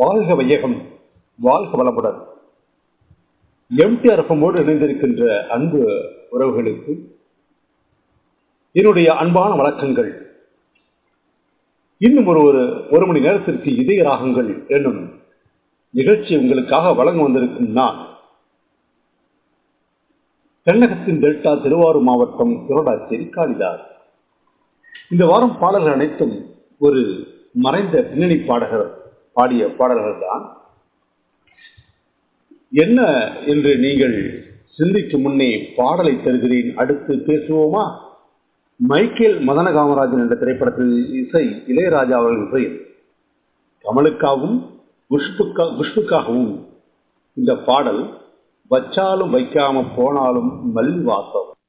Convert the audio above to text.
வாழ்க வையகம் வாழ்க வளமுடன் எம்டிஆர் எஃப்எம்மோடு இணைந்திருக்கின்ற அன்பு உறவுகளுக்கு என்னுடைய அன்பான வணக்கங்கள் இன்னும் ஒரு ஒரு ஒரு மணி நேரத்திற்கு இதய ராகங்கள் என்னும் நிகழ்ச்சி உங்களுக்காக வழங்க வந்திருக்கும் நான் தென்னகத்தின் டெல்டா திருவாரூர் மாவட்டம் திருடாச்சேரி காளிதாஸ் இந்த வாரம் பாடல்கள் அனைத்தும் ஒரு மறைந்த பின்னணி பாடகர் பாடிய பாடல்கள் தான் என்ன என்று நீங்கள் சிந்திக்கும் முன்னே பாடலை தருகிறேன் அடுத்து பேசுவோமா மைக்கேல் மதன காமராஜன் என்ற திரைப்படத்தில் இசை இளையராஜா அவர்கள் இசை கமலுக்காகவும் குஷ்புக்கா குஷ்புக்காகவும் இந்த பாடல் வச்சாலும் வைக்காம போனாலும் மல்லி வாசம்